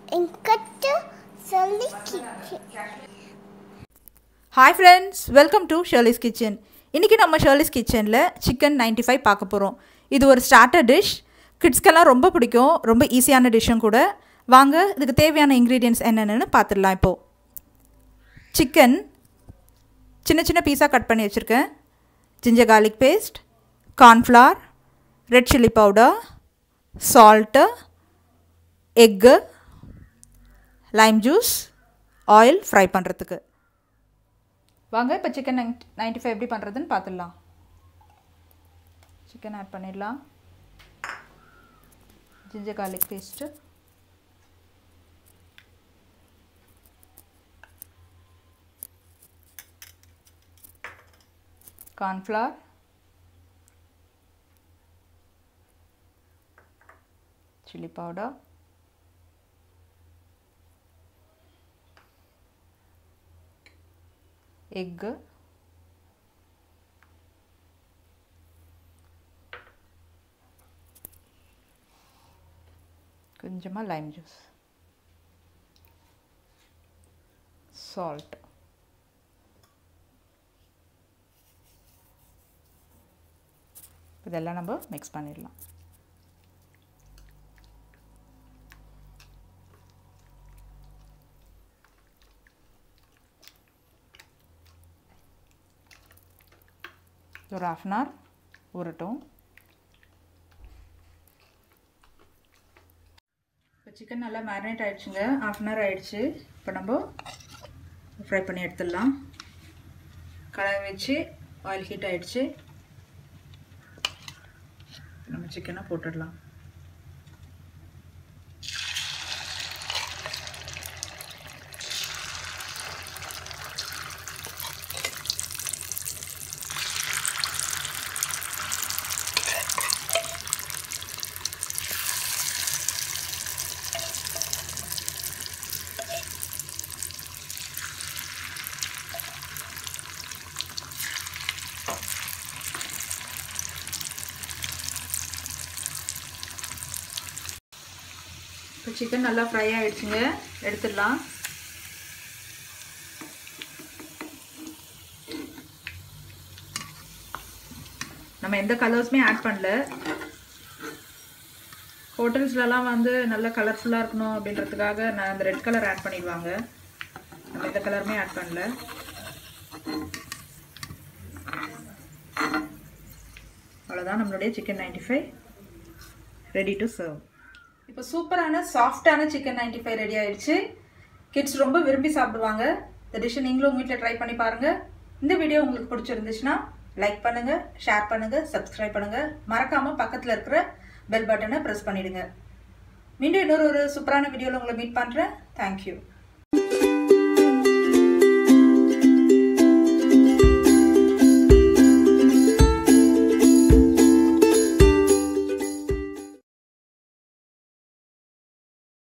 என்கிட்ட சொல்லி Kichu hi friends welcome to Shirley's kitchen இன்றைக்கி நம்ம ஷர்லிஸ் கிச்சனில் சிக்கன் 95 ஃபைவ் பார்க்க போகிறோம் இது ஒரு ஸ்டார்டர் டிஷ் கிட்ஸ்க்கெல்லாம் ரொம்ப பிடிக்கும் ரொம்ப ஈஸியான டிஷ்ஷும் கூட வாங்க இதுக்கு தேவையான இன்க்ரீடியன்ட்ஸ் என்னென்னு பார்த்துடலாம் இப்போது சிக்கன் சின்ன சின்ன பீஸாக கட் பண்ணி வச்சுருக்கேன் ginger garlic paste cornflour red chilli powder salt egg lime juice oil fry பண்ணுறதுக்கு வாங்க இப்போ சிக்கன் நைன்டி நைன்ட்டி ஃபைவ் எப்படி பண்ணுறதுன்னு பார்த்துடலாம் சிக்கன் ஆட் பண்ணிடலாம் ginger garlic paste cornflour chilli powder egg கொஞ்சமாக லைம் ஜூஸ் சால்ட் இதெல்லாம் நம்ம மிக்ஸ் பண்ணிடலாம் ஒரு ஆஃப் அன் ஹவர் ஊறட்டும் இப்போ சிக்கன் நல்லா மேரினேட் ஆகிடுச்சுங்க ஆஃப் அன் ஹவர் ஆகிடுச்சு இப்போ நம்ம ஃப்ரை பண்ணி எடுத்துடலாம் கடாய் வச்சு ஆயில் ஹீட் ஆகிடுச்சு நம்ம சிக்கனை போட்டுடலாம் இப்போ சிக்கன் நல்லா ஃப்ரை ஆகிடுச்சுங்க எடுத்துடலாம் நம்ம எந்த கலர்ஸுமே ஆட் பண்ணல ஹோட்டல்ஸ்லலாம் வந்து நல்ல கலர்ஃபுல்லாக இருக்கணும் அப்படின்றதுக்காக நான் அந்த ரெட் கலர் ஆட் பண்ணிடுவாங்க நம்ம எந்த கலருமே ஆட் பண்ணல அவ்வளோதான் நம்மளுடைய chicken ninety five ready to serve இப்போ சூப்பரான சாஃப்டான சிக்கன் நைன்டி ஃபைவ் ரெடி ஆயிடுச்சு கிட்ஸ் ரொம்ப விரும்பி சாப்பிடுவாங்க இந்த டிஷ்ஷை நீங்களும் உங்கள் வீட்டில் ட்ரை பண்ணி பாருங்கள் இந்த வீடியோ உங்களுக்கு பிடிச்சிருந்துச்சுன்னா லைக் பண்ணுங்கள் ஷேர் பண்ணுங்கள் சப்ஸ்கிரைப் பண்ணுங்கள் மறக்காமல் பக்கத்தில் இருக்கிற பெல் பட்டனை ப்ரெஸ் பண்ணிவிடுங்க மீண்டும் இன்னொரு ஒரு சூப்பரான வீடியோவில் உங்களை மீட் பண்ணுறேன் தேங்க்யூ